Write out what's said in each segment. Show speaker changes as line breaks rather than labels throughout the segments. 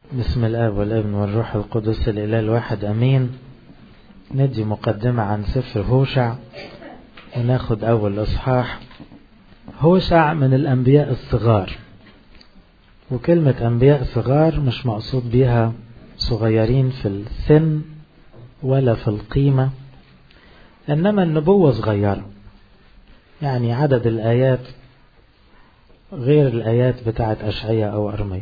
بسم الآب والابن والروح القدس الإله الواحد أمين ندي مقدمة عن سفر هوشع وناخد أول إصحاح هوشع من الأنبياء الصغار وكلمة أنبياء صغار مش مقصود بيها صغيرين في السن ولا في القيمة إنما النبوة صغيرة يعني عدد الآيات غير الآيات بتاعت أشعية أو أرمية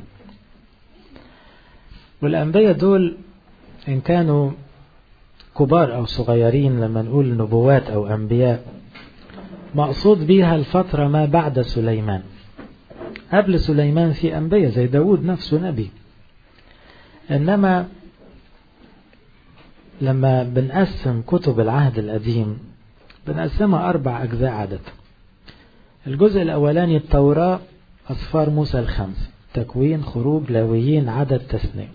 والأنبياء دول إن كانوا كبار أو صغيرين لما نقول نبوات أو أنبياء مقصود بيها الفترة ما بعد سليمان قبل سليمان في أنبياء زي داود نفسه نبي إنما لما بنقسم كتب العهد القديم بنقسمها أربع أجزاء عادة الجزء الأولاني التوراة أصفار موسى الخمس تكوين خروج لاويين عدد تثنية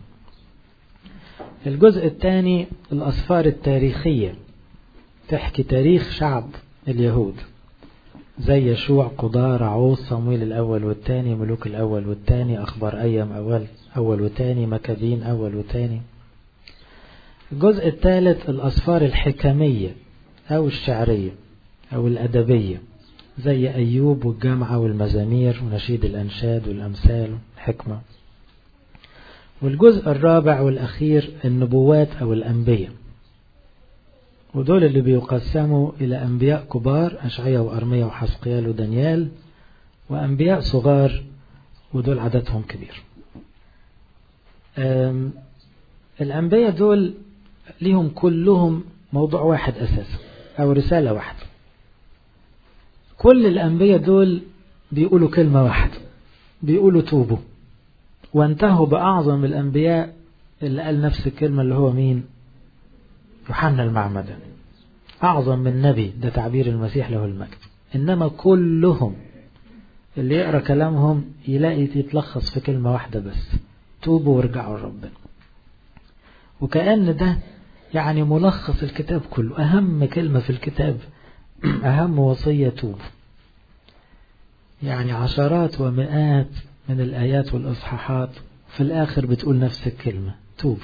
الجزء الثاني الأصفار التاريخية تحكي تاريخ شعب اليهود زي يشوع قضاء رعوز صمويل الأول والثاني ملوك الأول والثاني أخبار أيام أول أول وثاني مكادين أول وثاني الجزء الثالث الأصفار الحكمية أو الشعرية أو الأدبية زي أيوب والجامعة والمزامير ونشيد الأنشاد والأمثال والحكمة والجزء الرابع والأخير النبوات أو الأنبياء ودول اللي بيقسموا إلى أنبياء كبار أشعية وأرمية وحسقيال ودانيال وأنبياء صغار ودول عددهم كبير الأنبياء دول ليهم كلهم موضوع واحد أساسا أو رسالة واحدة كل الأنبياء دول بيقولوا كلمة واحدة بيقولوا توبوا وانتهوا بأعظم الأنبياء اللي قال نفس الكلمة اللي هو مين يوحنا المعمدان أعظم من نبي ده تعبير المسيح له المجد إنما كلهم اللي يقرأ كلامهم يلاقي يتلخص في كلمة واحدة بس توبوا وارجعوا لربنا وكأن ده يعني ملخص الكتاب كله أهم كلمة في الكتاب أهم وصية توب يعني عشرات ومئات من الآيات والإصحاحات في الآخر بتقول نفس الكلمة توب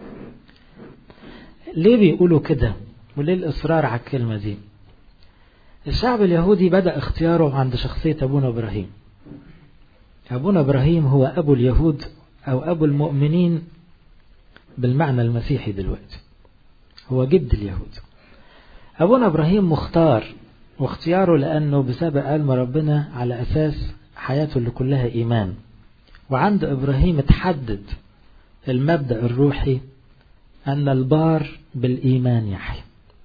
ليه بيقولوا كده وليه الإصرار على الكلمة دي الشعب اليهودي بدأ اختياره عند شخصية أبونا إبراهيم أبونا إبراهيم هو أبو اليهود أو أبو المؤمنين بالمعنى المسيحي دلوقتي هو جد اليهود أبونا إبراهيم مختار واختياره لأنه بسبب علم ربنا على أساس حياته اللي كلها إيمان وعند إبراهيم اتحدد المبدأ الروحي أن البار بالإيمان يحيى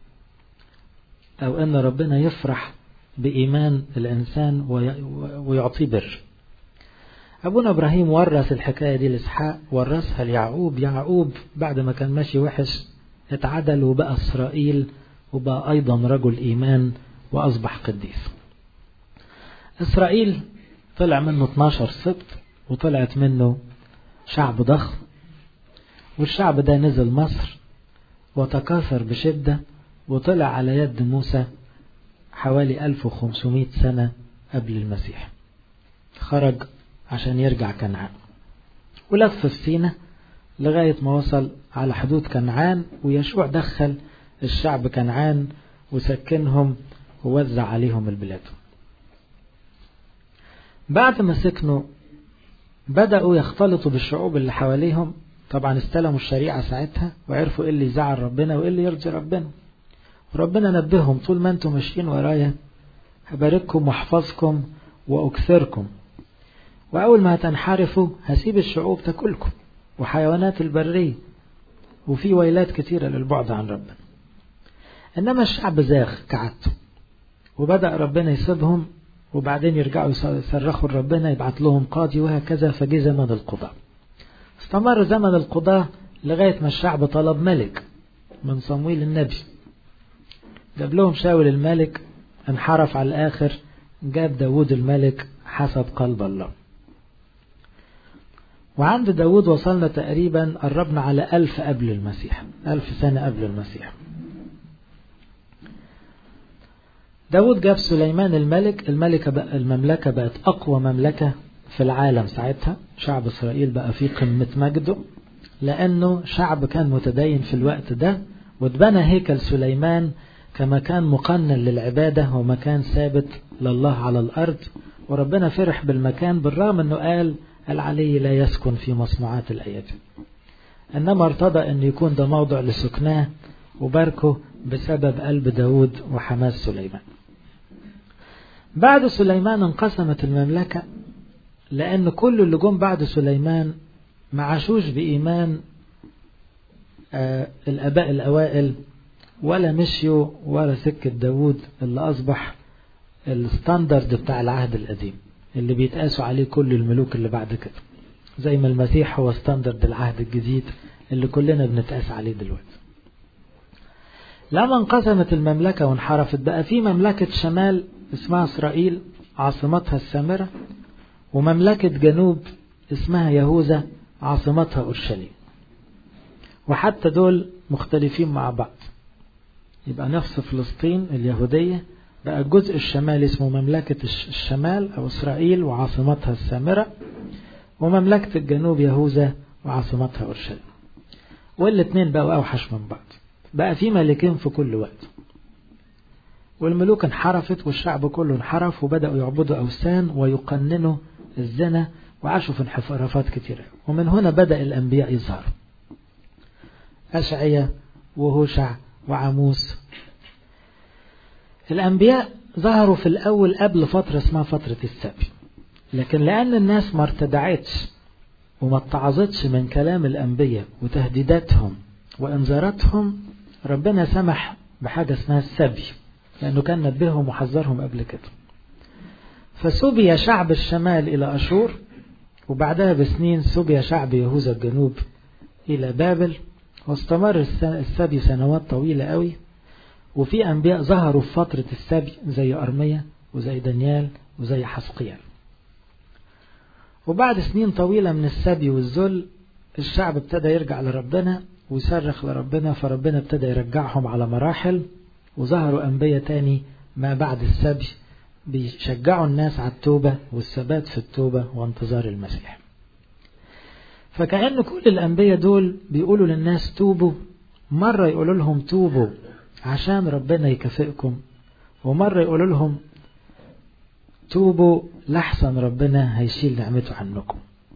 أو أن ربنا يفرح بإيمان الإنسان ويعطيه بر أبونا إبراهيم ورث الحكاية دي لإسحاق ورثها ليعقوب يعقوب بعد ما كان ماشي وحش اتعدل وبقى إسرائيل وبقى أيضا رجل إيمان وأصبح قديس إسرائيل طلع منه 12 سبط وطلعت منه شعب ضخم والشعب ده نزل مصر وتكاثر بشدة وطلع على يد موسى حوالي 1500 سنة قبل المسيح خرج عشان يرجع كنعان ولف في سينا لغاية ما وصل على حدود كنعان ويشوع دخل الشعب كنعان وسكنهم ووزع عليهم البلاد بعد ما سكنوا بدأوا يختلطوا بالشعوب اللي حواليهم طبعا استلموا الشريعة ساعتها وعرفوا ايه اللي يزعل ربنا وايه اللي يرضي ربنا وربنا نبههم طول ما انتم ماشيين ورايا هبارككم واحفظكم واكثركم واول ما هتنحرفوا هسيب الشعوب تاكلكم وحيوانات البرية وفي ويلات كتيرة للبعد عن ربنا إنما الشعب زاغ كعادته وبدأ ربنا يسيبهم وبعدين يرجعوا يصرخوا لربنا يبعت لهم قاضي وهكذا فجي زمن القضاء استمر زمن القضاء لغاية ما الشعب طلب ملك من صمويل النبي جاب لهم شاول الملك انحرف على الآخر جاب داود الملك حسب قلب الله وعند داود وصلنا تقريبا قربنا على ألف قبل المسيح ألف سنة قبل المسيح داود جاب سليمان الملك الملكة بقى المملكة بقت أقوى مملكة في العالم ساعتها شعب إسرائيل بقى في قمة مجده لأنه شعب كان متدين في الوقت ده واتبنى هيكل سليمان كمكان مقنن للعبادة ومكان ثابت لله على الأرض وربنا فرح بالمكان بالرغم أنه قال العلي لا يسكن في مصنوعات الأيادي إنما ارتضى أن يكون ده موضع لسكناه وباركه بسبب قلب داود وحماس سليمان بعد سليمان انقسمت المملكة لأن كل اللي جم بعد سليمان ما عاشوش بإيمان آه الآباء الأوائل ولا مشيوا ولا سكة داود اللي أصبح الستاندرد بتاع العهد القديم اللي بيتقاسوا عليه كل الملوك اللي بعد كده زي ما المسيح هو ستاندرد العهد الجديد اللي كلنا بنتقاس عليه دلوقتي لما انقسمت المملكة وانحرفت بقى في مملكة شمال اسمها إسرائيل عاصمتها السامرة ومملكة جنوب اسمها يهوذا عاصمتها أورشليم وحتى دول مختلفين مع بعض يبقى نفس فلسطين اليهودية بقى الجزء الشمالي اسمه مملكة الشمال أو إسرائيل وعاصمتها السامرة ومملكة الجنوب يهوذا وعاصمتها أورشليم والاثنين بقوا أوحش من بعض بقى في ملكين في كل وقت والملوك انحرفت والشعب كله انحرف وبدأوا يعبدوا أوثان ويقننوا الزنا وعاشوا في انحرافات كثيرة ومن هنا بدأ الأنبياء يظهروا أشعية وهوشع وعموس الأنبياء ظهروا في الأول قبل فترة اسمها فترة السبي لكن لأن الناس ما ارتدعتش وما اتعظتش من كلام الأنبياء وتهديداتهم وإنذاراتهم ربنا سمح بحاجة اسمها السبي لأنه كان نبههم وحذرهم قبل كده فسبي شعب الشمال إلى أشور وبعدها بسنين سبي شعب يهوذا الجنوب إلى بابل واستمر السبي سنوات طويلة قوي وفي أنبياء ظهروا في فترة السبي زي أرمية وزي دانيال وزي حسقيال وبعد سنين طويلة من السبي والذل الشعب ابتدى يرجع لربنا ويصرخ لربنا فربنا ابتدى يرجعهم على مراحل وظهروا أنبياء تاني ما بعد السبي بيشجعوا الناس على التوبة والثبات في التوبة وانتظار المسيح فكأن كل الأنبياء دول بيقولوا للناس توبوا مرة يقولوا لهم توبوا عشان ربنا يكافئكم ومرة يقولوا لهم توبوا لحسن ربنا هيشيل نعمته عنكم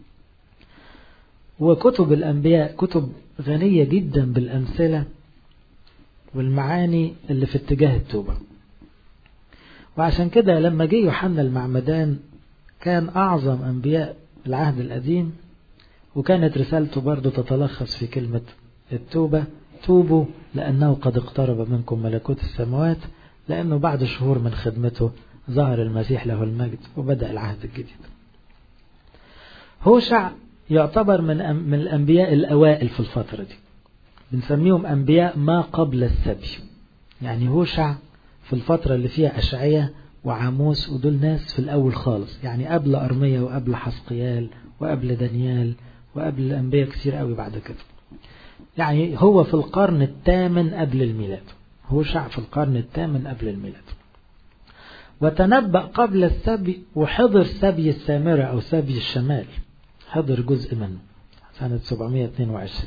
وكتب الأنبياء كتب غنية جدا بالأمثلة والمعاني اللي في اتجاه التوبة وعشان كده لما جه يوحنا المعمدان كان أعظم أنبياء العهد القديم وكانت رسالته برضه تتلخص في كلمة التوبة توبوا لأنه قد اقترب منكم ملكوت السماوات لأنه بعد شهور من خدمته ظهر المسيح له المجد وبدأ العهد الجديد هوشع يعتبر من من الأنبياء الأوائل في الفترة دي بنسميهم أنبياء ما قبل السبي يعني هوشع في الفترة اللي فيها أشعية وعاموس ودول ناس في الأول خالص يعني قبل أرمية وقبل حسقيال وقبل دانيال وقبل أنبياء كتير قوي بعد كده يعني هو في القرن الثامن قبل الميلاد هوشع في القرن الثامن قبل الميلاد وتنبأ قبل السبي وحضر سبي السامرة أو سبي الشمال حضر جزء منه سنة 722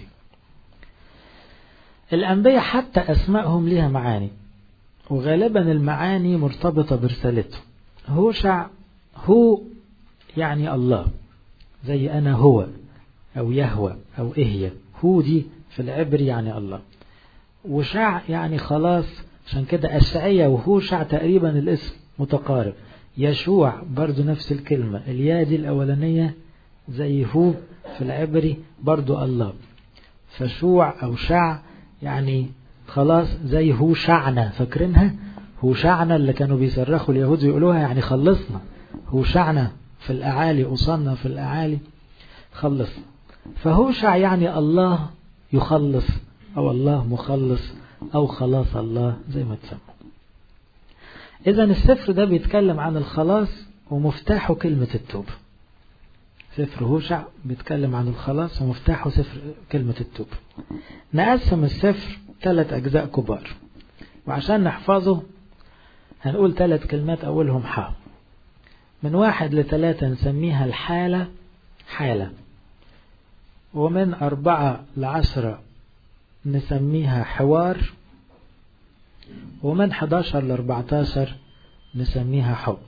الأنبياء حتى أسمائهم لها معاني وغالبا المعاني مرتبطة برسالته هوشع هو يعني الله زي أنا هو أو يهوى أو إهيا هو دي في العبري يعني الله وشع يعني خلاص عشان كده أشعية وهوشع تقريبا الاسم متقارب يشوع برضو نفس الكلمة اليا دي الأولانية زي هو في العبري برضو الله فشوع أو شع يعني خلاص زي هو شعنا فاكرينها هو شعنا اللي كانوا بيصرخوا اليهود يقولوها يعني خلصنا هو شعنا في الأعالي أوصلنا في الأعالي خلصنا فهوشع يعني الله يخلص أو الله مخلص أو خلاص الله زي ما تسمى إذا السفر ده بيتكلم عن الخلاص ومفتاحه كلمة التوبة سفر هوشع بيتكلم عن الخلاص ومفتاحه سفر كلمة التوبة نقسم السفر ثلاث أجزاء كبار وعشان نحفظه هنقول ثلاث كلمات أولهم حا من واحد لثلاثة نسميها الحالة حالة ومن أربعة لعشرة نسميها حوار ومن 11 ل 14 نسميها حب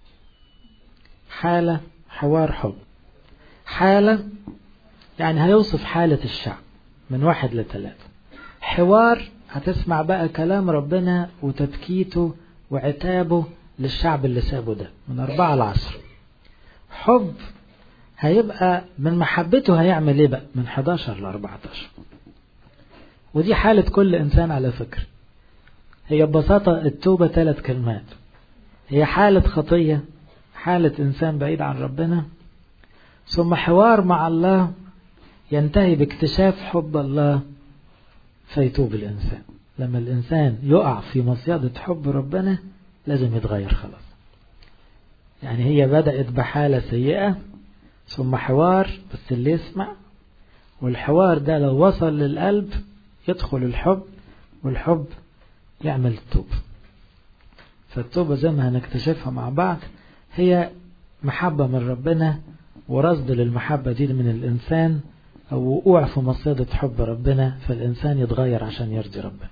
حالة حوار حب حالة يعني هيوصف حالة الشعب من واحد لثلاثة حوار هتسمع بقى كلام ربنا وتبكيته وعتابه للشعب اللي سابه ده من أربعة لعشرة حب هيبقى من محبته هيعمل ايه بقى من 11 ل 14 ودي حالة كل إنسان على فكرة هي ببساطة التوبة ثلاث كلمات هي حالة خطية حالة إنسان بعيد عن ربنا ثم حوار مع الله ينتهي باكتشاف حب الله فيتوب الإنسان لما الإنسان يقع في مصيدة حب ربنا لازم يتغير خلاص يعني هي بدأت بحالة سيئة ثم حوار بس اللي يسمع والحوار ده لو وصل للقلب يدخل الحب والحب يعمل التوبة فالتوبة زي ما هنكتشفها مع بعض هي محبة من ربنا ورصد للمحبة دي من الإنسان أو وقوع في مصيدة حب ربنا فالإنسان يتغير عشان يرضي ربنا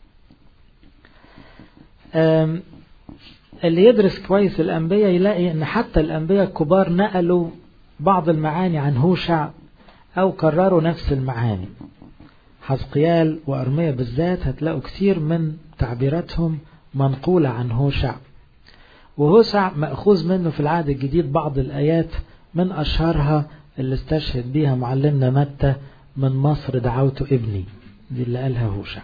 اللي يدرس كويس الأنبياء يلاقي أن حتى الأنبياء الكبار نقلوا بعض المعاني عن هوشع أو كرروا نفس المعاني حزقيال وأرمية بالذات هتلاقوا كثير من تعبيراتهم منقولة عن هوشع وهوشع مأخوذ منه في العهد الجديد بعض الآيات من أشهرها اللي استشهد بيها معلمنا متى من مصر دعوت ابني دي اللي قالها هوشع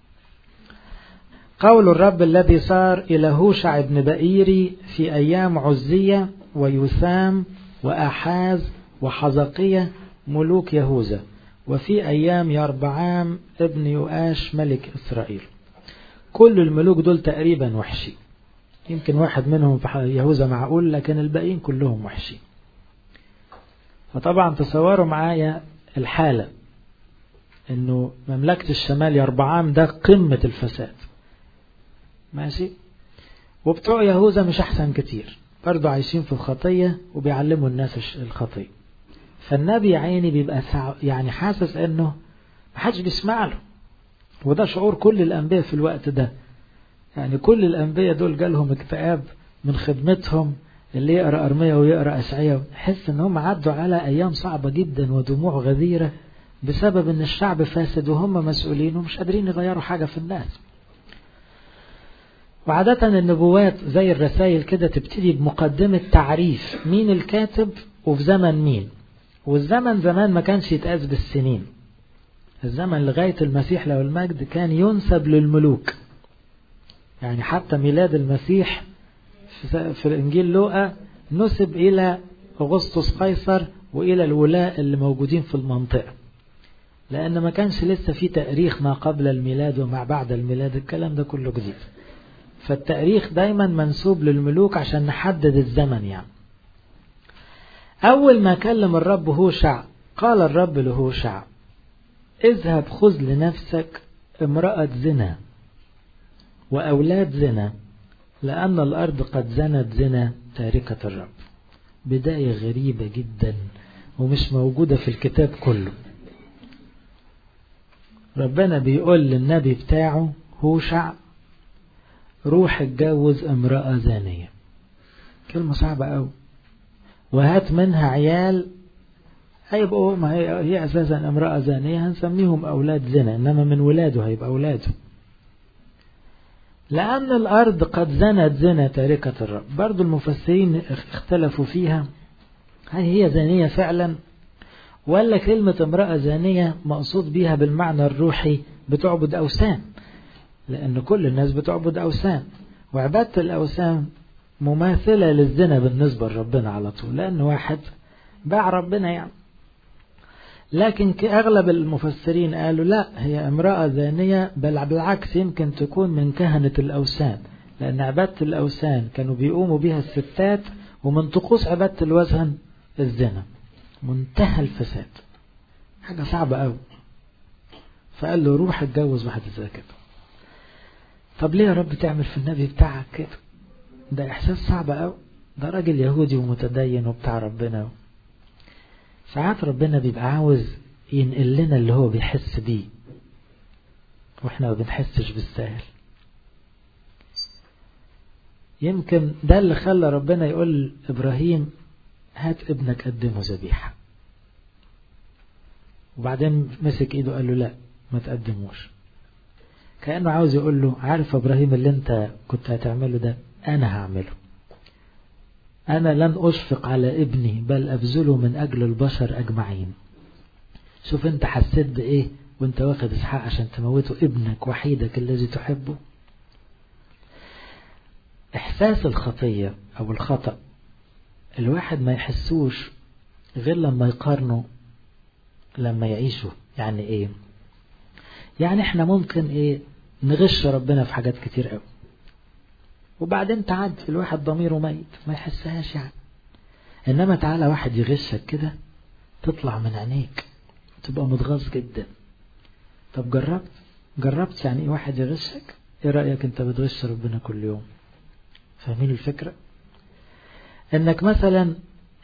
قول الرب الذي صار إلى هوشع بن بئيري في أيام عزية ويثام وأحاز وحزقية ملوك يهوذا وفي أيام يربعام ابن يؤاش ملك إسرائيل كل الملوك دول تقريبا وحشين يمكن واحد منهم في يهوذا معقول لكن الباقيين كلهم وحشين فطبعا تصوروا معايا الحالة انه مملكة الشمال يربعام ده قمة الفساد ماشي وبتوع يهوذا مش احسن كتير برضو عايشين في الخطية وبيعلموا الناس الخطية فالنبي يا عيني بيبقى يعني حاسس انه محدش بيسمع له وده شعور كل الانبياء في الوقت ده يعني كل الانبياء دول جالهم اكتئاب من خدمتهم اللي يقرا ارميه ويقرا اشعياء يحس ان هم عدوا على ايام صعبه جدا ودموع غزيره بسبب ان الشعب فاسد وهم مسؤولين ومش قادرين يغيروا حاجه في الناس وعادة النبوات زي الرسائل كده تبتدي بمقدمة تعريف مين الكاتب وفي زمن مين والزمن زمان ما كانش يتقاس بالسنين الزمن لغاية المسيح لو المجد كان ينسب للملوك يعني حتى ميلاد المسيح في الإنجيل لوقا نسب إلى أغسطس قيصر وإلى الولاء اللي موجودين في المنطقة لأن ما كانش لسه في تاريخ ما قبل الميلاد وما بعد الميلاد الكلام ده كله جديد فالتاريخ دايما منسوب للملوك عشان نحدد الزمن يعني أول ما كلم الرب هوشع قال الرب لهوشع اذهب خذ لنفسك امرأة زنا وأولاد زنا لأن الأرض قد زنت زنا تاركة الرب بداية غريبة جدا ومش موجودة في الكتاب كله ربنا بيقول للنبي بتاعه هوشع روح اتجوز امرأة زانية كلمة صعبة أوي وهات منها عيال هيبقوا ما هي, هي أساسا امرأة زانية هنسميهم أولاد زنا إنما من ولاده هيبقى أولاده لأن الأرض قد زنت زنا تاركة الرب برضو المفسرين اختلفوا فيها هل هي زانية فعلا ولا كلمة امرأة زانية مقصود بيها بالمعنى الروحي بتعبد أوثان لأن كل الناس بتعبد أوثان وعبادة الأوثان مماثلة للزنا بالنسبة لربنا على طول لأن واحد باع ربنا يعني لكن أغلب المفسرين قالوا لا هي امرأة زانية بل بالعكس يمكن تكون من كهنة الأوثان لأن عبادة الأوثان كانوا بيقوموا بها الستات ومن طقوس عبادة الوثن الزنا منتهى الفساد حاجة صعبة قوي فقال له روح اتجوز واحدة زي كده طب ليه يا رب تعمل في النبي بتاعك كده ده إحساس صعب قوي ده راجل يهودي ومتدين وبتاع ربنا ساعات ربنا بيبقى عاوز ينقل لنا اللي هو بيحس بيه واحنا ما بنحسش بالسهل يمكن ده اللي خلى ربنا يقول إبراهيم هات ابنك قدمه ذبيحة وبعدين مسك ايده قال له لا ما تقدموش كأنه عاوز يقول له عارف إبراهيم اللي انت كنت هتعمله ده أنا هعمله أنا لن أشفق على ابني بل أبذله من أجل البشر أجمعين شوف انت حسيت بإيه وانت واخد إسحاق عشان تموته ابنك وحيدك الذي تحبه إحساس الخطية أو الخطأ الواحد ما يحسوش غير لما يقارنوا لما يعيشوا يعني إيه يعني إحنا ممكن إيه نغش ربنا في حاجات كتير قوي وبعدين تعد الواحد ضميره ميت ما يحسهاش يعني إنما تعالى واحد يغشك كده تطلع من عينيك تبقى متغاظ جدا طب جربت جربت يعني ايه واحد يغشك ايه رأيك انت بتغش ربنا كل يوم فاهمين الفكرة انك مثلا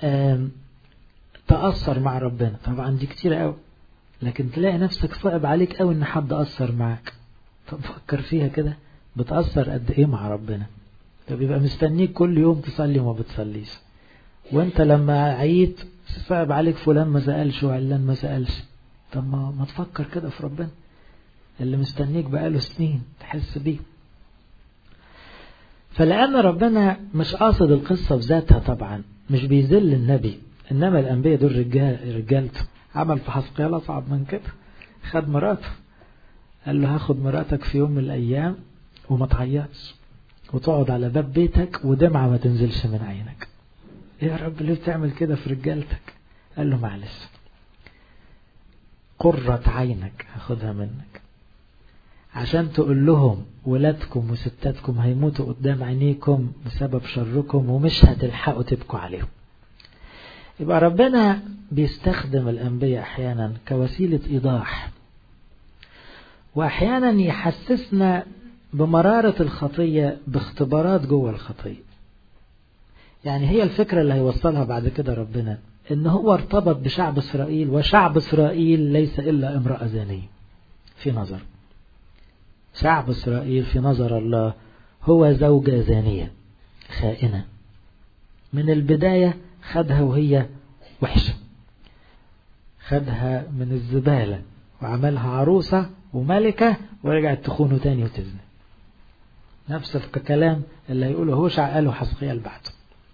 تأثر مع ربنا طبعا دي كتير قوي لكن تلاقي نفسك صعب عليك قوي ان حد أثر معاك طب فكر فيها كده بتأثر قد ايه مع ربنا طب يبقى مستنيك كل يوم تصلي وما بتصليش وانت لما عييت صعب عليك فلان ما سألش وعلان ما سألش طب ما, ما تفكر كده في ربنا اللي مستنيك بقاله سنين تحس بيه فلأن ربنا مش قاصد القصة بذاتها طبعا مش بيذل النبي إنما الأنبياء دول رجال رجالته عمل في حسقيال أصعب من كده خد مراته قال له هاخد مراتك في يوم من الأيام وما تعيطش وتقعد على باب بيتك ودمعة ما تنزلش من عينك يا رب ليه بتعمل كده في رجالتك قال له معلش قرة عينك هاخدها منك عشان تقول لهم ولادكم وستاتكم هيموتوا قدام عينيكم بسبب شركم ومش هتلحقوا تبكوا عليهم يبقى ربنا بيستخدم الأنبياء أحيانا كوسيلة إيضاح وأحيانا يحسسنا بمرارة الخطية باختبارات جوه الخطية يعني هي الفكرة اللي هيوصلها بعد كده ربنا ان هو ارتبط بشعب اسرائيل وشعب اسرائيل ليس الا امرأة زانية في نظر شعب اسرائيل في نظر الله هو زوجة زانية خائنة من البداية خدها وهي وحشة خدها من الزبالة وعملها عروسة وملكة ورجعت تخونه تاني وتزني نفس الكلام اللي هيقوله هوشع قاله حسقيال بعده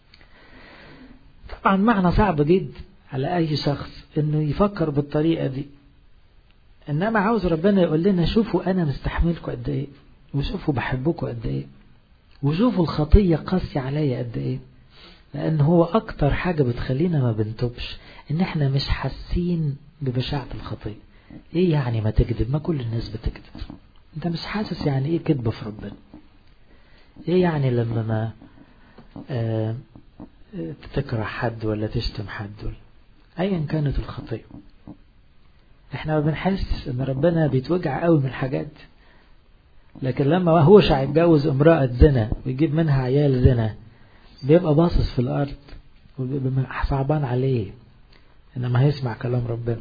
طبعا معنى صعب جدا على أي شخص إنه يفكر بالطريقة دي إنما عاوز ربنا يقول لنا شوفوا أنا مستحملكم قد إيه وشوفوا بحبكم قد إيه وشوفوا الخطية قاسية عليا قد إيه لأن هو أكتر حاجة بتخلينا ما بنتوبش إن إحنا مش حاسين ببشاعة الخطية إيه يعني ما تكذب ما كل الناس بتكذب أنت مش حاسس يعني إيه كذبة في ربنا إيه يعني لما ما آه تكره حد ولا تشتم حد ولا ايا كانت الخطية احنا ما بنحس ان ربنا بيتوجع قوي من الحاجات لكن لما هوشع يتجوز امرأة زنا ويجيب منها عيال زنا بيبقى باصص في الارض وبيبقى صعبان عليه انما هيسمع كلام ربنا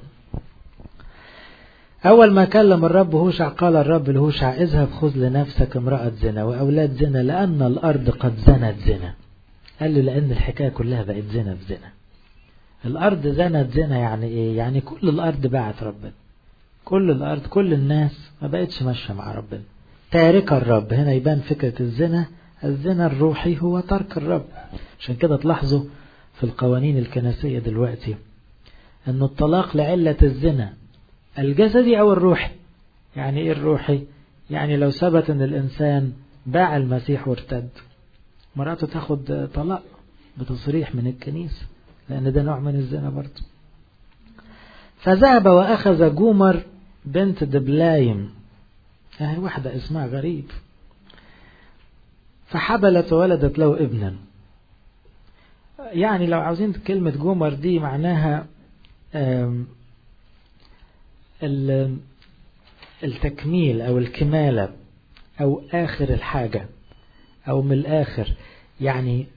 أول ما كلم الرب هوشع قال الرب لهوشع اذهب خذ لنفسك امرأة زنا وأولاد زنا لأن الأرض قد زنت زنا قال له لأن الحكاية كلها بقت زنا في زنا الأرض زنت زنا يعني إيه يعني كل الأرض باعت ربنا كل الأرض كل الناس ما بقتش ماشية مع ربنا تارك الرب هنا يبان فكرة الزنا الزنا الروحي هو ترك الرب عشان كده تلاحظوا في القوانين الكنسية دلوقتي أن الطلاق لعلة الزنا الجسدي أو الروحي يعني إيه الروحي يعني لو ثبت أن الإنسان باع المسيح وارتد مراته تاخد طلاق بتصريح من الكنيسة لأن ده نوع من الزنا برضه فذهب وأخذ جومر بنت دبلايم هي واحدة اسمها غريب فحبلت وولدت له ابنا يعني لو عاوزين كلمة جومر دي معناها التكميل أو الكمالة أو آخر الحاجة أو من الآخر يعني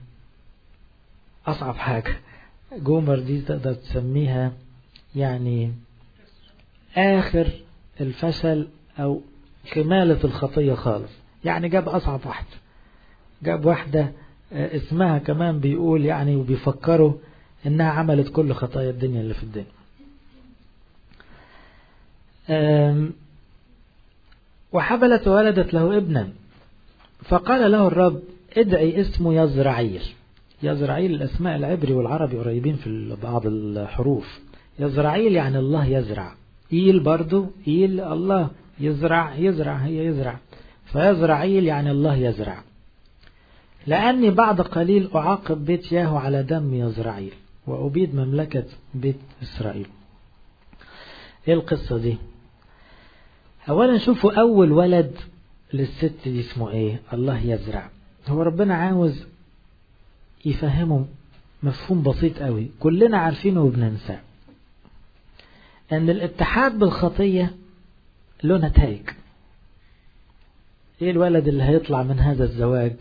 أصعب حاجة جومر دي تقدر تسميها يعني آخر الفشل أو كمالة الخطية خالص يعني جاب أصعب واحدة جاب واحدة اسمها كمان بيقول يعني وبيفكروا إنها عملت كل خطايا الدنيا اللي في الدنيا وحبلت وولدت له ابنا فقال له الرب ادعي اسمه يزرعيل يزرعيل الأسماء العبري والعربي قريبين في بعض الحروف يزرعيل يعني الله يزرع إيل برضو إيل الله يزرع يزرع هي يزرع فيزرعيل يعني الله يزرع لأني بعد قليل أعاقب بيت ياهو على دم يزرعيل وأبيد مملكة بيت إسرائيل إيه القصة دي أولا شوفوا أول ولد للست دي اسمه إيه الله يزرع هو ربنا عاوز يفهمه مفهوم بسيط قوي كلنا عارفينه وبننساه أن الاتحاد بالخطية له نتائج إيه الولد اللي هيطلع من هذا الزواج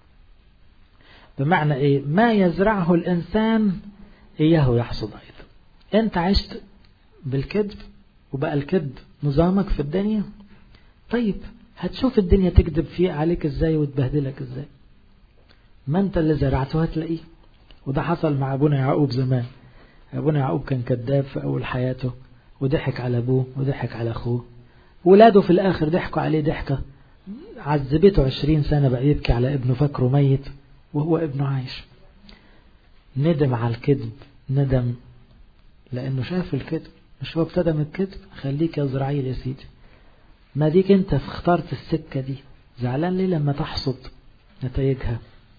بمعنى إيه ما يزرعه الإنسان إياه يحصد أيضا أنت عشت بالكذب وبقى الكذب نظامك في الدنيا طيب هتشوف الدنيا تكذب فيه عليك ازاي وتبهدلك ازاي ما انت اللي زرعته هتلاقيه وده حصل مع ابونا يعقوب زمان ابونا يعقوب كان كذاب في اول حياته وضحك على ابوه وضحك على اخوه ولاده في الاخر ضحكوا عليه ضحكة عذبته عشرين سنة بقى يبكي على ابنه فاكره ميت وهو ابنه عايش ندم على الكذب ندم لانه شاف الكذب مش هو ابتدى من الكذب خليك يا زرعيل يا سيدي ما ديك انت اخترت السكة دي زعلان ليه لما تحصد نتائجها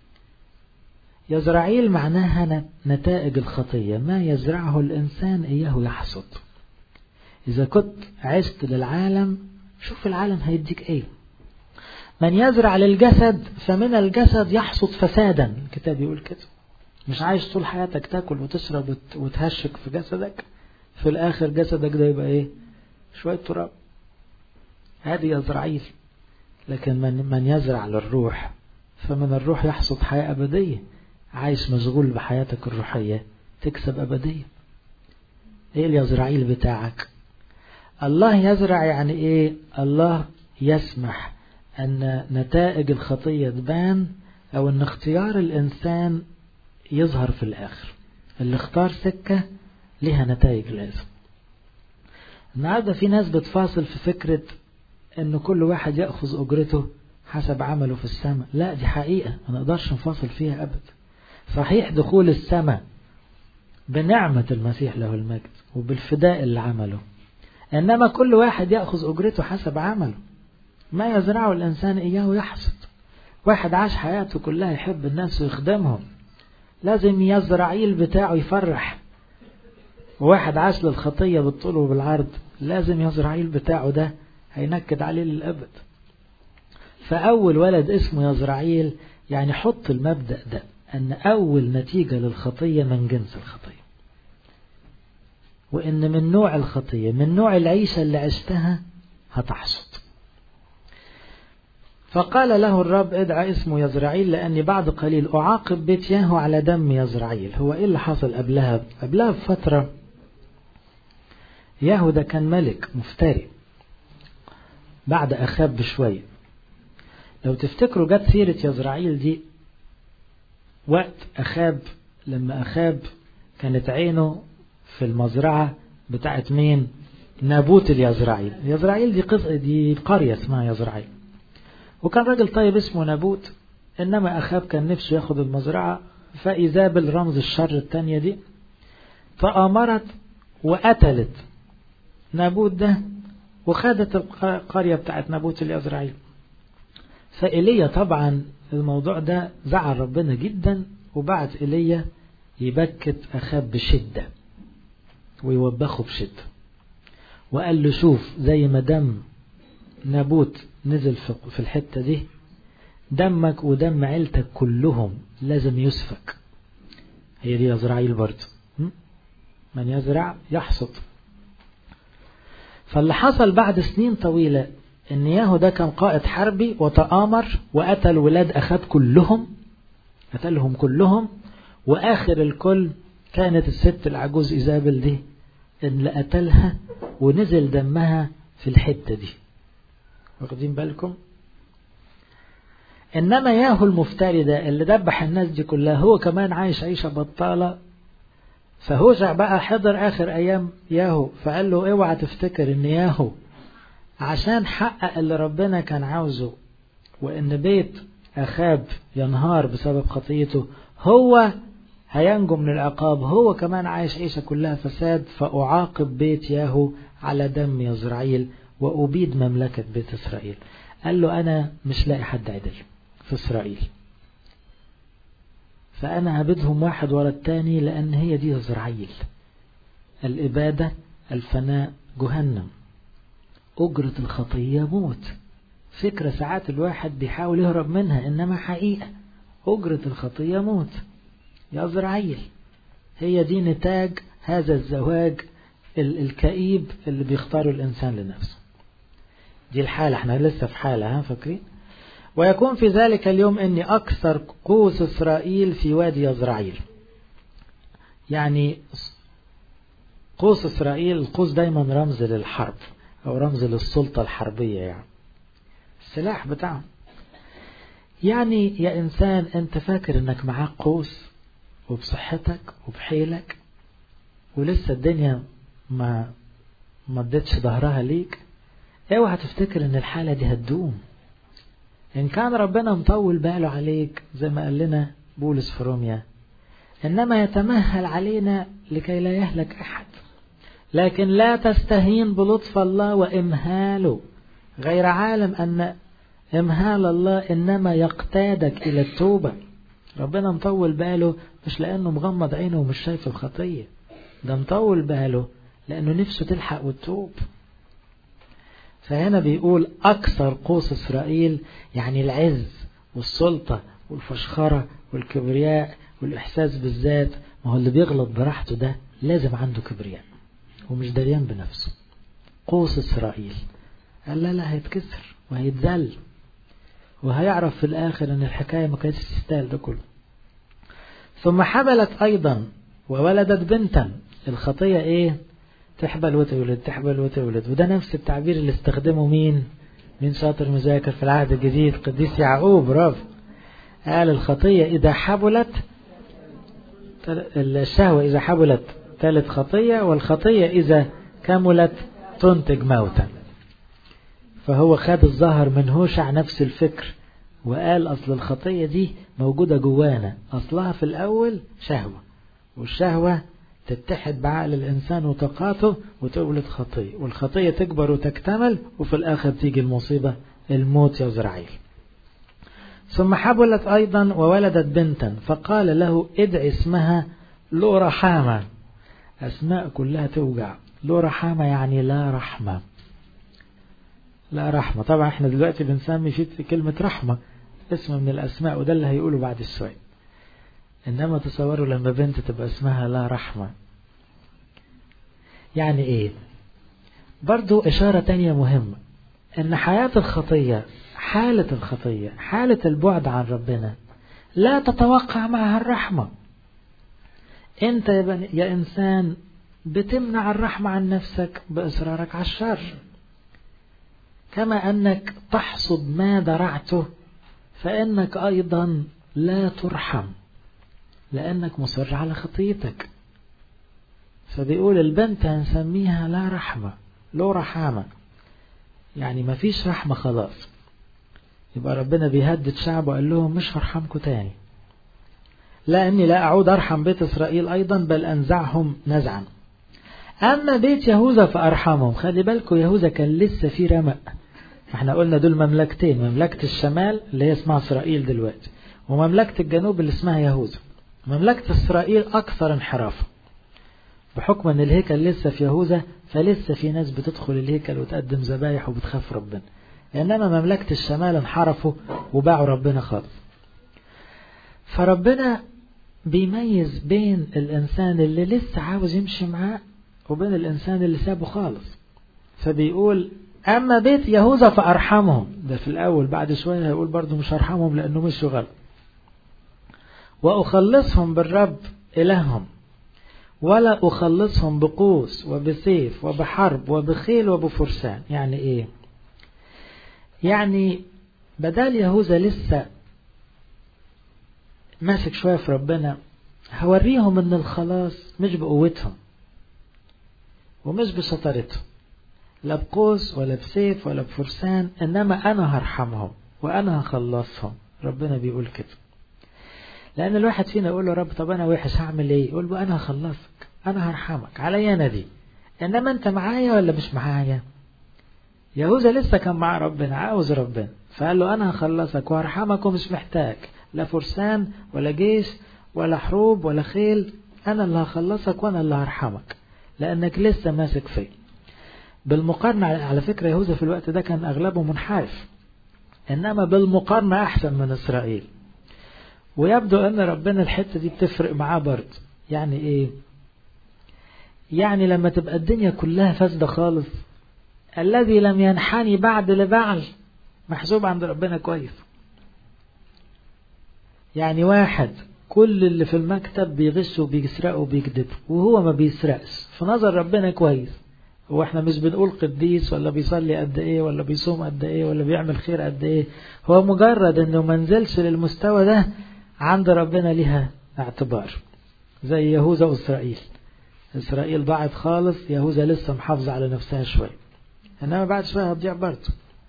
يزرعيل معناها نتائج الخطية ما يزرعه الإنسان إياه يحصد إذا كنت عشت للعالم شوف العالم هيديك إيه من يزرع للجسد فمن الجسد يحصد فسادا الكتاب يقول كده مش عايش طول حياتك تاكل وتشرب وتهشك في جسدك في الآخر جسدك ده يبقى إيه شوية تراب هذه يزرعيل لكن من, من يزرع للروح فمن الروح يحصد حياة أبدية عايش مشغول بحياتك الروحية تكسب أبدية إيه اليزرعيل بتاعك الله يزرع يعني إيه الله يسمح أن نتائج الخطية تبان أو أن اختيار الإنسان يظهر في الآخر اللي اختار سكة لها نتائج لازم النهاردة في ناس بتفاصل في فكرة أن كل واحد يأخذ أجرته حسب عمله في السماء لا دي حقيقة ما نقدرش نفاصل فيها أبدا صحيح دخول السماء بنعمة المسيح له المجد وبالفداء اللي عمله إنما كل واحد يأخذ أجرته حسب عمله ما يزرعه الإنسان إياه يحصد واحد عاش حياته كلها يحب الناس ويخدمهم لازم يزرعيل بتاعه يفرح وواحد عاش للخطية بالطول وبالعرض لازم يزرعيل بتاعه ده هينكد عليه للأبد فأول ولد اسمه يزرعيل يعني حط المبدأ ده أن أول نتيجة للخطية من جنس الخطية وإن من نوع الخطية من نوع العيشة اللي عشتها هتحصد فقال له الرب ادعى اسمه يزرعيل لأني بعد قليل أعاقب بيت ياهو على دم يزرعيل هو إيه اللي حصل قبلها قبلها بفترة ياهو ده كان ملك مفتري بعد أخاب بشوية لو تفتكروا جت سيرة يزرعيل دي وقت أخاب لما أخاب كانت عينه في المزرعة بتاعت مين نابوت اليزرعيل يزرعيل دي قصة دي قرية اسمها يزرعيل وكان راجل طيب اسمه نابوت إنما أخاب كان نفسه ياخد المزرعة فإيزابل رمز الشر التانية دي فأمرت وقتلت نابوت ده وخدت القرية بتاعت نابوت اليزرعيل فإيليا طبعا الموضوع ده زعل ربنا جدا وبعت إيليا يبكت أخاب بشدة ويوبخه بشدة وقال له شوف زي ما دم نابوت نزل في الحتة دي دمك ودم عيلتك كلهم لازم يسفك هي دي يزرعيل برضه من يزرع يحصد فاللي حصل بعد سنين طويلة ان ياهو ده كان قائد حربي وتآمر وقتل ولاد أخاب كلهم قتلهم كلهم وآخر الكل كانت الست العجوز إيزابل دي اللي قتلها ونزل دمها في الحتة دي واخدين بالكم إنما ياهو المفتري ده اللي دبح الناس دي كلها هو كمان عايش عيشة بطالة فهوشع بقى حضر آخر أيام ياهو فقال له اوعى تفتكر إن ياهو عشان حقق اللي ربنا كان عاوزه وإن بيت أخاب ينهار بسبب خطيته هو هينجو من العقاب هو كمان عايش عيشة كلها فساد فأعاقب بيت ياهو على دم يزرعيل وأبيد مملكة بيت إسرائيل قال له أنا مش لاقي حد عدل في إسرائيل فأنا هبدهم واحد ورا التاني لأن هي دي إسرائيل الإبادة الفناء جهنم أجرة الخطية موت فكرة ساعات الواحد بيحاول يهرب منها إنما حقيقة أجرة الخطية موت يا إسرائيل هي دي نتاج هذا الزواج الكئيب اللي بيختاره الإنسان لنفسه دي الحالة احنا لسه في حالة ها فاكرين ويكون في ذلك اليوم اني اكثر قوس اسرائيل في وادي يزرعيل يعني قوس اسرائيل القوس دايما رمز للحرب او رمز للسلطة الحربية يعني السلاح بتاعهم يعني يا انسان انت فاكر انك معاك قوس وبصحتك وبحيلك ولسه الدنيا ما ما ادتش ظهرها ليك اوعى تفتكر ان الحالة دي هتدوم ان كان ربنا مطول باله عليك زي ما قال لنا بولس في روميا انما يتمهل علينا لكي لا يهلك احد لكن لا تستهين بلطف الله وامهاله غير عالم ان امهال الله انما يقتادك الى التوبة ربنا مطول باله مش لانه مغمض عينه ومش شايف الخطية ده مطول باله لانه نفسه تلحق وتتوب فهنا بيقول أكثر قوس إسرائيل يعني العز والسلطة والفشخرة والكبرياء والإحساس بالذات ما هو اللي بيغلط براحته ده لازم عنده كبرياء ومش دريان بنفسه قوس إسرائيل قال لا لا هيتكسر وهيتذل وهيعرف في الآخر أن الحكاية ما كانتش تستاهل ده كله ثم حبلت أيضا وولدت بنتا الخطية إيه تحبل وتولد تحبل وتولد وده نفس التعبير اللي استخدمه مين مين شاطر مذاكر في العهد الجديد قديس يعقوب برافو قال الخطية إذا حبلت الشهوة إذا حبلت ثالث خطية والخطية إذا كملت تنتج موتا فهو خد الظهر من هوشع نفس الفكر وقال أصل الخطية دي موجودة جوانا أصلها في الأول شهوة والشهوة تتحد بعقل الإنسان وطاقاته وتولد خطية والخطية تكبر وتكتمل وفي الآخر تيجي المصيبة الموت يزرعيل ثم حبلت أيضا وولدت بنتا فقال له ادع اسمها لو رحامة أسماء كلها توجع لو رحامة يعني لا رحمة لا رحمة طبعا احنا دلوقتي بنسمي في كلمة رحمة اسم من الأسماء وده اللي هيقوله بعد شوية إنما تصوروا لما بنت تبقى اسمها لا رحمة يعني إيه برضو إشارة تانية مهمة إن حياة الخطية حالة الخطية حالة البعد عن ربنا لا تتوقع معها الرحمة أنت يا, بني يا إنسان بتمنع الرحمة عن نفسك بإصرارك على الشر كما أنك تحصد ما درعته فإنك أيضا لا ترحم لأنك مصر على خطيتك فبيقول البنت هنسميها لا رحمة لو رحامة يعني ما فيش رحمة خلاص يبقى ربنا بيهدد شعبه وقال لهم مش هرحمكم تاني لا أني لا أعود أرحم بيت إسرائيل أيضا بل أنزعهم نزعا أما بيت يهوذا فأرحمهم خلي بالكم يهوذا كان لسه في رمق احنا قلنا دول مملكتين مملكة الشمال اللي هي اسمها إسرائيل دلوقتي ومملكة الجنوب اللي اسمها يهوذا مملكة إسرائيل أكثر انحرافا بحكم أن الهيكل لسه في يهوذا فلسه في ناس بتدخل الهيكل وتقدم ذبايح وبتخاف ربنا إنما مملكة الشمال انحرفوا وباعوا ربنا خالص فربنا بيميز بين الإنسان اللي لسه عاوز يمشي معاه وبين الإنسان اللي سابه خالص فبيقول أما بيت يهوذا فأرحمهم ده في الأول بعد شوية هيقول برضو مش هرحمهم لأنه مشوا غلط وأخلصهم بالرب إلههم ولا أخلصهم بقوس وبسيف وبحرب وبخيل وبفرسان يعني إيه يعني بدال يهوذا لسه ماسك شوية في ربنا هوريهم ان الخلاص مش بقوتهم ومش بشطارتهم لا بقوس ولا بسيف ولا بفرسان انما انا هرحمهم وانا هخلصهم ربنا بيقول كده لان الواحد فينا يقول له رب طب انا وحش هعمل ايه يقول له انا هخلصك انا هرحمك عليا انا دي انما انت معايا ولا مش معايا يهوذا لسه كان مع ربنا عاوز ربنا فقال له انا هخلصك وهرحمك ومش محتاج لا فرسان ولا جيش ولا حروب ولا خيل انا اللي هخلصك وانا اللي هرحمك لانك لسه ماسك فيا بالمقارنة على فكرة يهوذا في الوقت ده كان أغلبه منحرف إنما بالمقارنة أحسن من إسرائيل ويبدو أن ربنا الحتة دي بتفرق معاه برضه يعني إيه يعني لما تبقى الدنيا كلها فاسدة خالص الذي لم ينحني بعد لبعل محسوب عند ربنا كويس يعني واحد كل اللي في المكتب بيغش وبيسرق وبيكذب وهو ما بيسرقش في نظر ربنا كويس هو احنا مش بنقول قديس ولا بيصلي قد ايه ولا بيصوم قد ايه ولا بيعمل خير قد ايه هو مجرد انه منزلش للمستوى ده عند ربنا ليها اعتبار زي يهوذا واسرائيل اسرائيل ضاعت خالص يهوذا لسه محافظة على نفسها شوية انما بعد شوية هتضيع برضه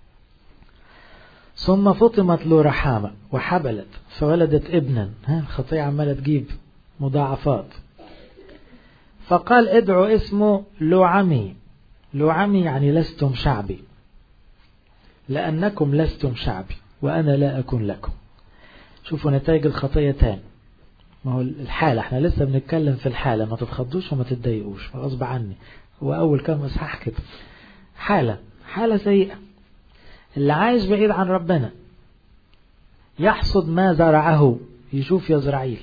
ثم فطمت له رحامة وحبلت فولدت ابنا ها الخطية عمالة تجيب مضاعفات فقال ادعوا اسمه لوعمي لوعمي يعني لستم شعبي لأنكم لستم شعبي وأنا لا أكون لكم شوفوا نتائج الخطية تاني ما هو الحالة احنا لسه بنتكلم في الحالة ما تتخضوش وما تتضايقوش غصب عني هو أول كام إصحاح كده حالة حالة سيئة اللي عايش بعيد عن ربنا يحصد ما زرعه يشوف يزرعيل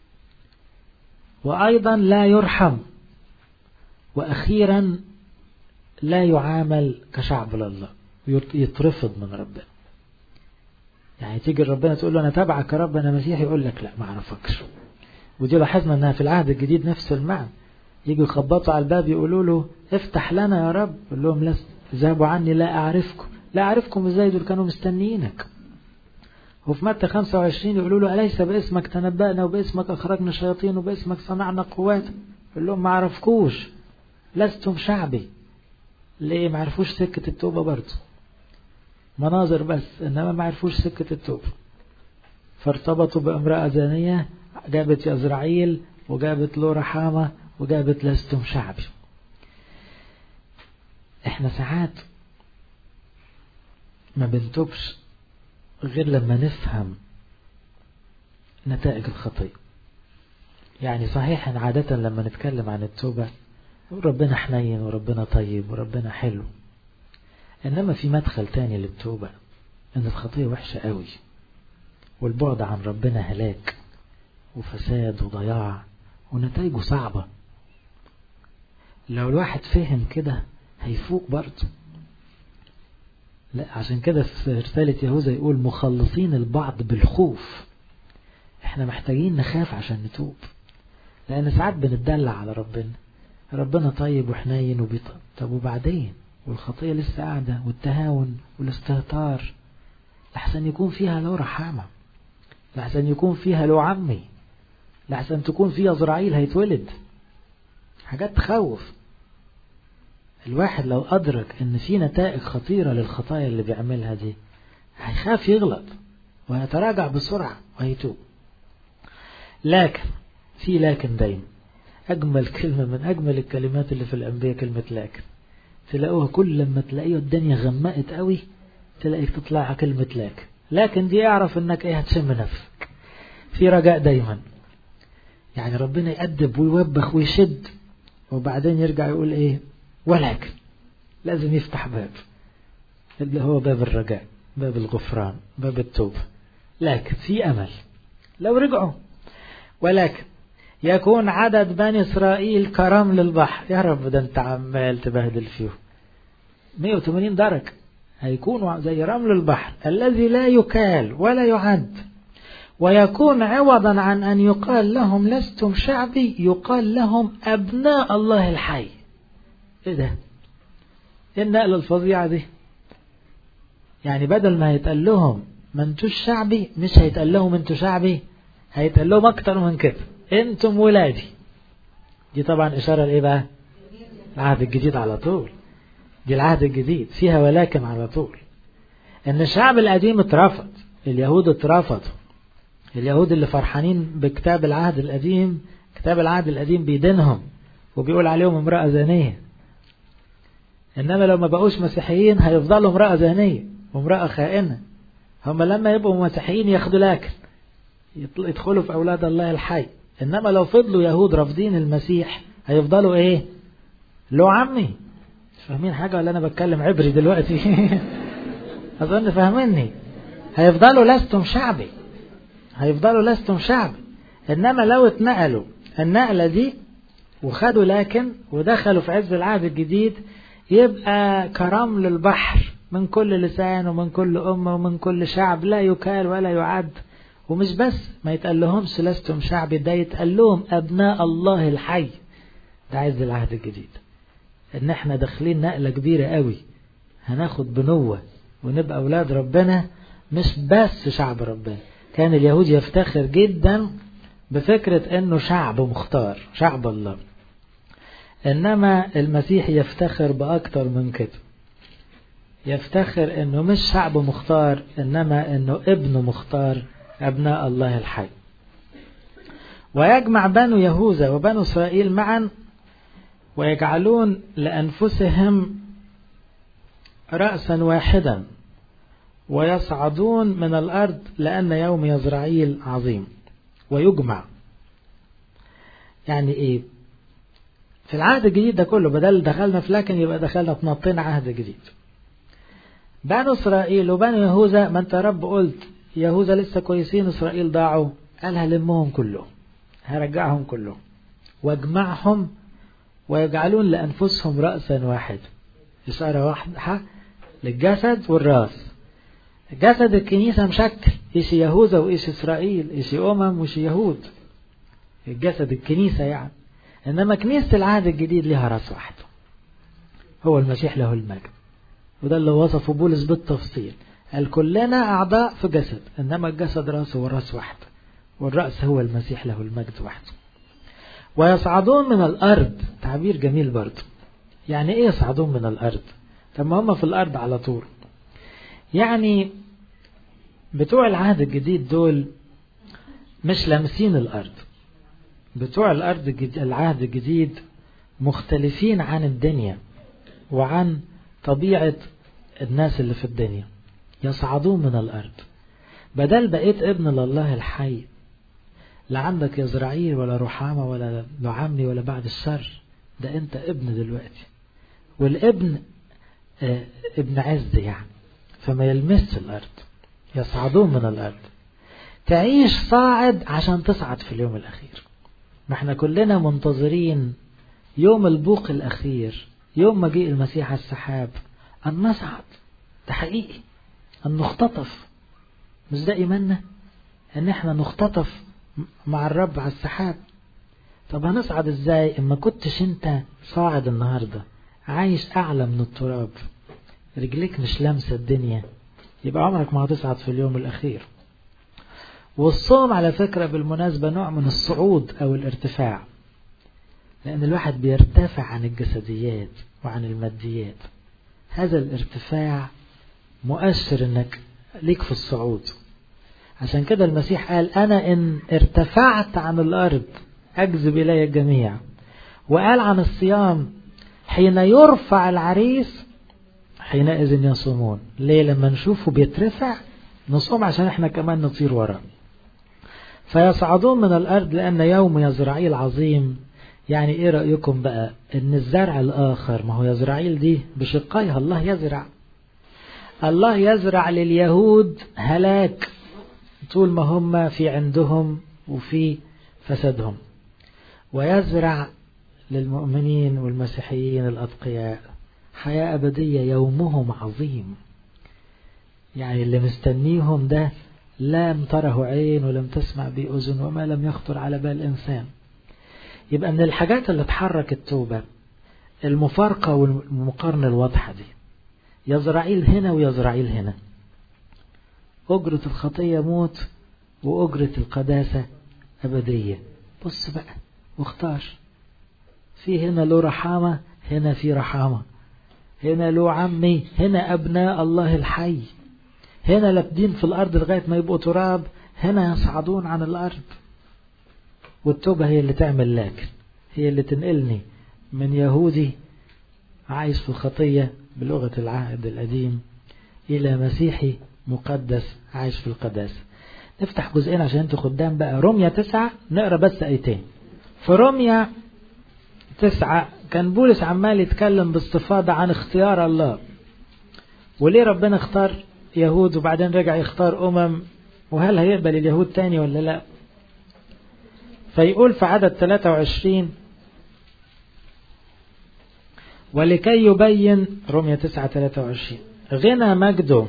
وأيضا لا يرحم وأخيرا لا يعامل كشعب لله يترفض من ربنا يعني تيجي ربنا تقول له أنا تبعك يا رب أنا مسيحي يقول لك لا ما أعرفكش ودي لاحظنا أنها في العهد الجديد نفس المعنى يجوا يخبطوا على الباب يقولوا له افتح لنا يا رب يقول لهم لست ذهبوا عني لا أعرفكم لا أعرفكم إزاي دول كانوا مستنيينك وفي متى 25 يقولوا له أليس باسمك تنبأنا وباسمك أخرجنا شياطين وباسمك صنعنا قوات يقول لهم ما عرفكوش لستم شعبي ليه ما عرفوش سكة التوبة برضه مناظر بس إنما ما عرفوش سكة التوبة فارتبطوا بامرأة زانية جابت يزرعيل وجابت له رحامة وجابت لستم شعبي احنا ساعات ما بنتوبش غير لما نفهم نتائج الخطية يعني صحيح ان عادة لما نتكلم عن التوبة ربنا حنين وربنا طيب وربنا حلو انما في مدخل تاني للتوبة ان الخطية وحشة قوي والبعد عن ربنا هلاك وفساد وضياع ونتائجه صعبة لو الواحد فهم كده هيفوق برضه لا عشان كده في رسالة يهوذا يقول مخلصين البعض بالخوف احنا محتاجين نخاف عشان نتوب لان ساعات بنتدلع على ربنا ربنا طيب وحنين وبيطب طب وبعدين والخطية لسه قاعدة والتهاون والاستهتار لحسن يكون فيها لو رحامة لحسن يكون فيها لو عمي لحسن تكون فيها زرعيل هيتولد حاجات تخوف الواحد لو أدرك إن في نتائج خطيرة للخطايا اللي بيعملها دي هيخاف يغلط وهيتراجع بسرعة وهيتوب لكن في لكن دايما أجمل كلمة من أجمل الكلمات اللي في الأنبياء كلمة لكن تلاقوها كل لما تلاقيه الدنيا غمقت قوي تلاقيك تطلع كلمة لكن لكن دي اعرف انك ايه هتشم نفسك في رجاء دايما يعني ربنا يأدب ويوبخ ويشد وبعدين يرجع يقول ايه ولكن لازم يفتح باب اللي هو باب الرجاء باب الغفران باب التوبة لكن في أمل لو رجعوا ولكن يكون عدد بني إسرائيل كرمل البحر يا رب ده أنت عمال تبهدل فيه 180 درجة هيكونوا زي رمل البحر الذي لا يكال ولا يعد ويكون عوضا عن أن يقال لهم لستم شعبي يقال لهم أبناء الله الحي إيه ده إيه النقلة الفظيعة دي يعني بدل ما هيتقال لهم ما انتوش شعبي مش هيتقال لهم انتوا شعبي هيتقال لهم أكتر من كده انتم ولادي دي طبعا إشارة لإيه بقى العهد الجديد على طول دي العهد الجديد فيها ولكن على طول ان الشعب القديم اترفض اليهود اترفضوا اليهود اللي فرحانين بكتاب العهد القديم كتاب العهد القديم بيدينهم وبيقول عليهم امرأة زانية انما لو ما بقوش مسيحيين هيفضلوا امرأة زانية وامرأة خائنة هم لما يبقوا مسيحيين ياخدوا لاكل يدخلوا في اولاد الله الحي انما لو فضلوا يهود رافضين المسيح هيفضلوا ايه له عمي فاهمين حاجة ولا انا بتكلم عبري دلوقتي اظن فاهميني هيفضلوا لستم شعبي هيفضلوا لستم شعبي انما لو اتنقلوا النقلة دي وخدوا لكن ودخلوا في عز العهد الجديد يبقى كرمل البحر من كل لسان ومن كل أمة ومن كل شعب لا يكال ولا يعد ومش بس ما يتقال لهمش لستم شعبي ده يتقال لهم أبناء الله الحي ده عز العهد الجديد ان احنا داخلين نقلة كبيرة قوي هناخد بنوة ونبقى أولاد ربنا مش بس شعب ربنا كان اليهود يفتخر جدا بفكرة انه شعب مختار شعب الله انما المسيح يفتخر باكتر من كده يفتخر انه مش شعب مختار انما انه ابن مختار ابناء الله الحي ويجمع بنو يهوذا وبنو اسرائيل معا ويجعلون لانفسهم راسا واحدا ويصعدون من الارض لان يوم يزرعيل عظيم ويجمع يعني ايه في العهد الجديد ده كله بدل دخلنا في لكن يبقى دخلنا في نطين عهد جديد بنو اسرائيل وبنو يهوذا ما انت يا رب قلت يهوذا لسه كويسين اسرائيل ضاعوا قال هلمهم كلهم هرجعهم كلهم واجمعهم ويجعلون لانفسهم راسا واحد اشاره واحده للجسد والراس جسد الكنيسة مشكل إيش يهوذا وإيش إسرائيل إيش أمم وإيش يهود الجسد الكنيسة يعني إنما كنيسة العهد الجديد لها رأس واحد هو المسيح له المجد وده اللي وصفه بولس بالتفصيل قال كلنا أعضاء في جسد إنما الجسد رأسه والرأس واحد والرأس هو المسيح له المجد وحده ويصعدون من الأرض تعبير جميل برضه يعني إيه يصعدون من الأرض طب ما هم في الأرض على طول يعني بتوع العهد الجديد دول مش لامسين الأرض بتوع الأرض الجديد العهد الجديد مختلفين عن الدنيا وعن طبيعة الناس اللي في الدنيا يصعدون من الأرض بدل بقيت ابن لله الحي لا عندك يزرعيل ولا رحامة ولا لعمي ولا بعد الشر ده انت ابن دلوقتي والابن اه ابن عز يعني فما يلمس الأرض يصعدون من الأرض تعيش صاعد عشان تصعد في اليوم الأخير ما احنا كلنا منتظرين يوم البوق الأخير يوم مجيء المسيح على السحاب أن نصعد ده حقيقي أن نختطف مش ده إيماننا أن احنا نختطف مع الرب على السحاب طب هنصعد ازاي اما كنتش انت صاعد النهاردة عايش أعلى من التراب رجليك مش لامسة الدنيا يبقى عمرك ما هتصعد في اليوم الأخير والصوم على فكرة بالمناسبة نوع من الصعود أو الارتفاع لأن الواحد بيرتفع عن الجسديات وعن الماديات هذا الارتفاع مؤثر انك ليك في الصعود عشان كده المسيح قال أنا إن ارتفعت عن الأرض أجذب إلي الجميع وقال عن الصيام حين يرفع العريس حينئذ يصومون ليه لما نشوفه بيترفع نصوم عشان احنا كمان نطير وراه فيصعدون من الأرض لأن يوم يزرعيل عظيم يعني ايه رأيكم بقى ان الزرع الآخر ما هو يزرعيل دي بشقيها الله يزرع الله يزرع لليهود هلاك طول ما هم في عندهم وفي فسادهم ويزرع للمؤمنين والمسيحيين الأتقياء حياة أبدية يومهم عظيم يعني اللي مستنيهم ده لم تره عين ولم تسمع به أذن وما لم يخطر على بال إنسان يبقى من الحاجات اللي تحرك التوبة المفارقة والمقارنة الواضحة دي يزرعيل هنا ويزرعيل هنا أجرة الخطية موت وأجرة القداسة أبدية بص بقى واختار في هنا له رحامة هنا في رحامة هنا له عمي هنا أبناء الله الحي هنا لابدين في الأرض لغاية ما يبقوا تراب هنا يصعدون عن الأرض والتوبة هي اللي تعمل لكن هي اللي تنقلني من يهودي عايش في الخطية بلغة العهد القديم إلى مسيحي مقدس عايش في القداسة نفتح جزئين عشان انتوا خدام بقى رمية تسعة نقرا بس ايتين في رمية تسعة كان بولس عمال يتكلم باستفاضة عن اختيار الله وليه ربنا اختار يهود وبعدين رجع يختار أمم وهل هيقبل اليهود تاني ولا لا فيقول في عدد 23 ولكي يبين رمية 9 23 غنى مجده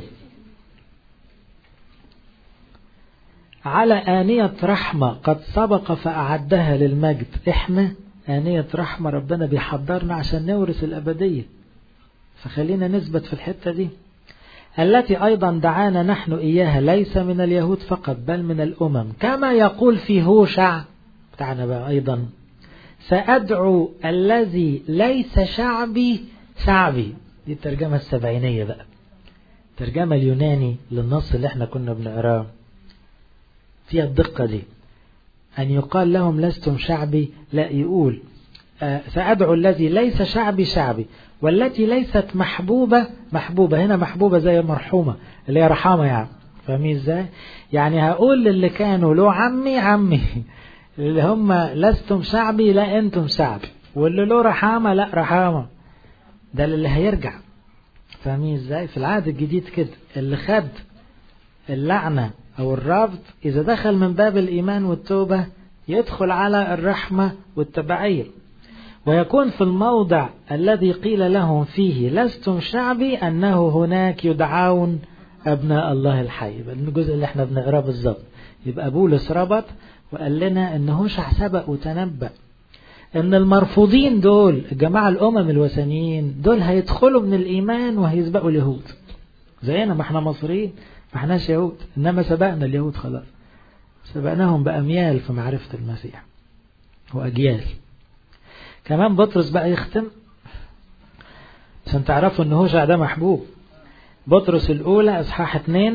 على آنية رحمة قد سبق فأعدها للمجد إحنا آنية رحمة ربنا بيحضرنا عشان نورث الأبدية فخلينا نثبت في الحتة دي التي أيضا دعانا نحن إياها ليس من اليهود فقط بل من الأمم كما يقول في هوشع بتاعنا بقى أيضا سأدعو الذي ليس شعبي شعبي دي الترجمة السبعينية بقى الترجمة اليوناني للنص اللي احنا كنا بنقراه فيها الدقة دي أن يقال لهم لستم شعبي لا يقول آه سأدعو الذي ليس شعبي شعبي والتي ليست محبوبة محبوبة هنا محبوبة زي مرحومة اللي هي رحامة يعني فاهمين ازاي يعني هقول للي كانوا له عمي عمي اللي هم لستم شعبي لا انتم شعبي واللي له رحامة لا رحامة ده اللي هيرجع فاهمين ازاي في العهد الجديد كده اللي خد اللعنة او الرفض اذا دخل من باب الايمان والتوبة يدخل على الرحمة والتبعية ويكون في الموضع الذي قيل لهم فيه لستم شعبي أنه هناك يدعون أبناء الله الحي الجزء اللي احنا بنقراه بالظبط يبقى بولس ربط وقال لنا ان هوشع سبق وتنبأ ان المرفوضين دول الجماعة الامم الوثنيين دول هيدخلوا من الايمان وهيسبقوا اليهود زينا ما احنا مصريين ما احناش يهود انما سبقنا اليهود خلاص سبقناهم باميال في معرفة المسيح واجيال كمان بطرس بقى يختم عشان تعرفوا ان هوشع ده محبوب بطرس الاولى اصحاح اتنين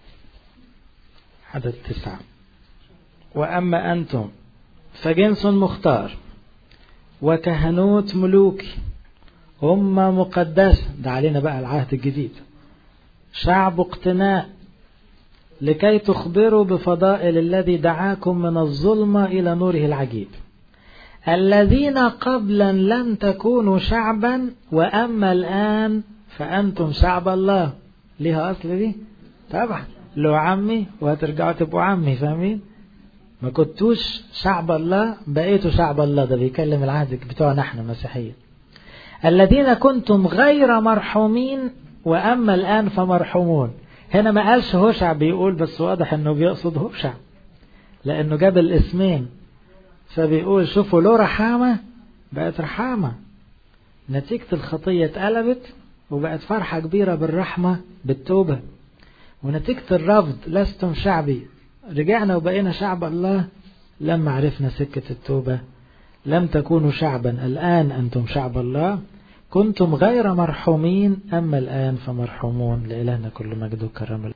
عدد تسعة واما انتم فجنس مختار وكهنوت ملوكي أمة مقدسة ده علينا بقى العهد الجديد شعب اقتناء لكي تخبروا بفضائل الذي دعاكم من الظلمة إلى نوره العجيب الذين قبلا لم تكونوا شعبا وأما الآن فأنتم شعب الله ليها أصل دي طبعا لو عمي وهترجعوا تبقوا عمي فاهمين ما كنتوش شعب الله بقيتوا شعب الله ده بيكلم العهد بتوعنا احنا مسيحيين الذين كنتم غير مرحومين وأما الآن فمرحومون هنا ما قالش هوشع بيقول بس واضح انه بيقصد هوشع لانه جاب الاسمين فبيقول شوفوا له رحامة بقت رحامة نتيجة الخطية اتقلبت وبقت فرحة كبيرة بالرحمة بالتوبة ونتيجة الرفض لستم شعبي رجعنا وبقينا شعب الله لما عرفنا سكة التوبة لم تكونوا شعبا الآن أنتم شعب الله كنتم غير مرحومين أما الآن فمرحومون لإلهنا كل مجد وكرم